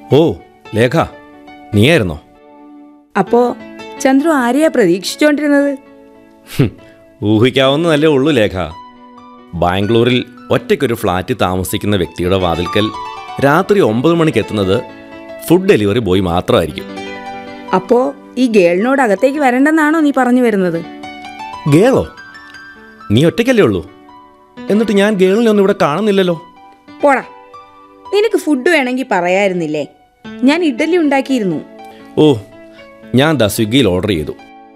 ഓ ലേഖ നീയായിരുന്നോ അപ്പോ ചന്ദ്രു ആരെയാ പ്രതീക്ഷിച്ചോണ്ടിരുന്നത് ഹും, ഊഹിക്കാവുന്നതല്ലേ ഉള്ളൂ ലേഖ ബാംഗ്ലൂരിൽ ഒറ്റയ്ക്കൊരു ഫ്ലാറ്റിൽ താമസിക്കുന്ന വ്യക്തിയുടെ വാതിൽക്കൽ രാത്രി ഒമ്പത് മണിക്ക് എത്തുന്നത് ഫുഡ് ഡെലിവറി ബോയ് മാത്രമായിരിക്കും അപ്പോ ഈ ഗേളിനോട് അകത്തേക്ക് വരണ്ടെന്നാണോ നീ പറഞ്ഞു വരുന്നത് ഗേളോ നീ ഒറ്റയ്ക്കല്ലേ ഉള്ളൂ എന്നിട്ട് ഞാൻ ഗേളിനെ ഒന്നും ഇവിടെ കാണുന്നില്ലല്ലോ പോടാ നിനക്ക് ഫുഡ് വേണമെങ്കിൽ പറയായിരുന്നില്ലേ ഞാൻ ഇഡലി ഉണ്ടാക്കിയിരുന്നു ഓ ഞാൻ ദാ സ്വിഗ്ഗിയിൽ ഓർഡർ ചെയ്തു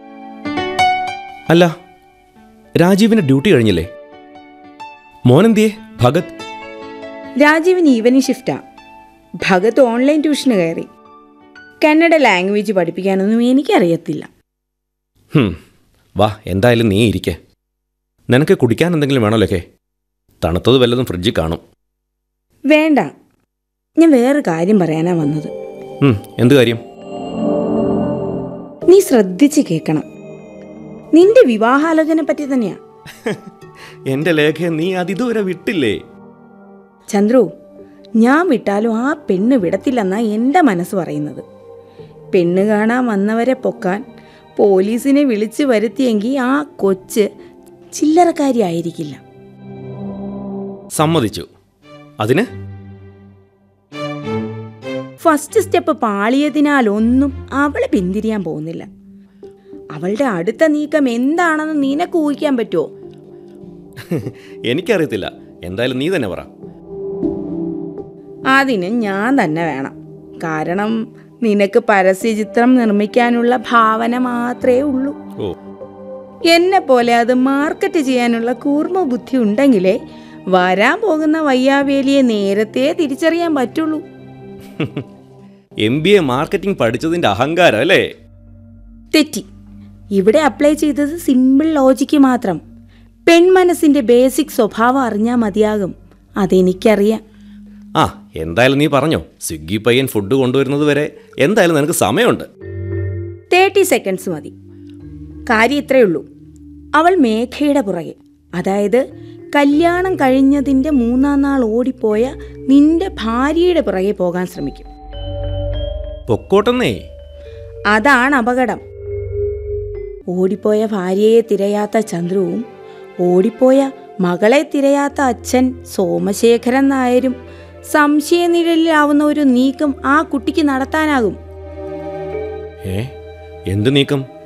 അല്ല രാജീവിൻ്റെ ഡ്യൂട്ടി കഴിഞ്ഞില്ലേ മോനെന്തിയേ ഭഗത് രാജീവിന് ഈവനിങ് ഷിഫ്റ്റാ ഭഗത് ഓൺലൈൻ ട്യൂഷന് കയറി കന്നഡ ലാംഗ്വേജ് പഠിപ്പിക്കാനൊന്നും എനിക്കറിയത്തില്ല ഹും, വാ എന്തായാലും നീ ഇരിക്കേ നിനക്ക് കുടിക്കാൻ എന്തെങ്കിലും വേണോ ലേഖേ തണുത്തത് വല്ലതും ഫ്രിഡ്ജിൽ കാണും വേണ്ട ഞാൻ വേറെ കാര്യം പറയാനാ വന്നത് ഉം, എന്ത് കാര്യം നീ ശ്രദ്ധിച്ച് കേൾക്കണം നിന്റെ വിവാഹാലോചന പറ്റി തന്നെയാ എൻ്റെ ലേഖയെ നീ അതിതുവരെ വിട്ടില്ലേ ചന്ദ്രു ഞാൻ വിട്ടാലും ആ പെണ്ണ് വിടത്തില്ലെന്നാ എൻ്റെ മനസ്സ് പറയുന്നത് പെണ്ണ് കാണാൻ വന്നവരെ പൊക്കാൻ പോലീസിനെ വിളിച്ചു വരുത്തിയെങ്കിൽ ആ കൊച്ച് ചില്ലറക്കാരി ആയിരിക്കില്ല സമ്മതിച്ചു അതിന് ഫസ്റ്റ് സ്റ്റെപ്പ് പാളിയതിനാൽ ഒന്നും അവള് പിന്തിരിയാൻ പോകുന്നില്ല അവളുടെ അടുത്ത നീക്കം എന്താണെന്ന് നിനക്ക് ഊഹിക്കാൻ പറ്റുമോ എനിക്കറിയത്തില്ല എന്തായാലും നീ തന്നെ പറ അതിന് ഞാൻ തന്നെ വേണം കാരണം നിനക്ക് പരസ്യചിത്രം നിർമ്മിക്കാനുള്ള ഭാവന മാത്രമേ ഉള്ളൂ ഓ എന്നെ പോലെ അത് മാർക്കറ്റ് ചെയ്യാനുള്ള കൂർമ്മ ബുദ്ധി ഉണ്ടെങ്കിലേ വരാൻ പോകുന്ന വയ്യാവേലിയെ നേരത്തെ തിരിച്ചറിയാൻ പറ്റുള്ളൂ എം ബി എ മാർക്കറ്റിംഗ് പഠിച്ചതിൻ്റെ അഹങ്കാരം അല്ലേ തെറ്റി ഇവിടെ അപ്ലൈ ചെയ്തത് സിമ്പിൾ ലോജിക്ക് മാത്രം പെൺമനസ്സിന്റെ ബേസിക് സ്വഭാവം അറിഞ്ഞാൽ മതിയാകും അതെനിക്കറിയാം ആ എന്തായാലും നീ പറഞ്ഞോ സ്വിഗ്ഗി പയ്യൻ ഫുഡ് കൊണ്ടുവരുന്നത് വരെ എന്തായാലും നിനക്ക് സമയമുണ്ട് തേർട്ടി സെക്കൻഡ്സ് മതി കാര്യം ഇത്രയേ ഉള്ളൂ അവൾ മേഘയുടെ പുറകെ അതായത് കല്യാണം കഴിഞ്ഞതിൻ്റെ മൂന്നാം നാൾ ഓടിപ്പോയ നിന്റെ ഭാര്യയുടെ പുറകെ പോകാൻ ശ്രമിക്കും പൊക്കോട്ടെന്നേ അതാണ് അപകടം ഓടിപ്പോയ ഭാര്യയെ തിരയാത്ത ചന്ദ്രുവും ഓടിപ്പോയ മകളെ തിരയാത്ത അച്ഛൻ സോമശേഖരൻ നായരും സംശയനിഴലിലാവുന്ന ഒരു നീക്കം ആ കുട്ടിക്ക് നടത്താനാകും ഏ എന്ത് നീക്കം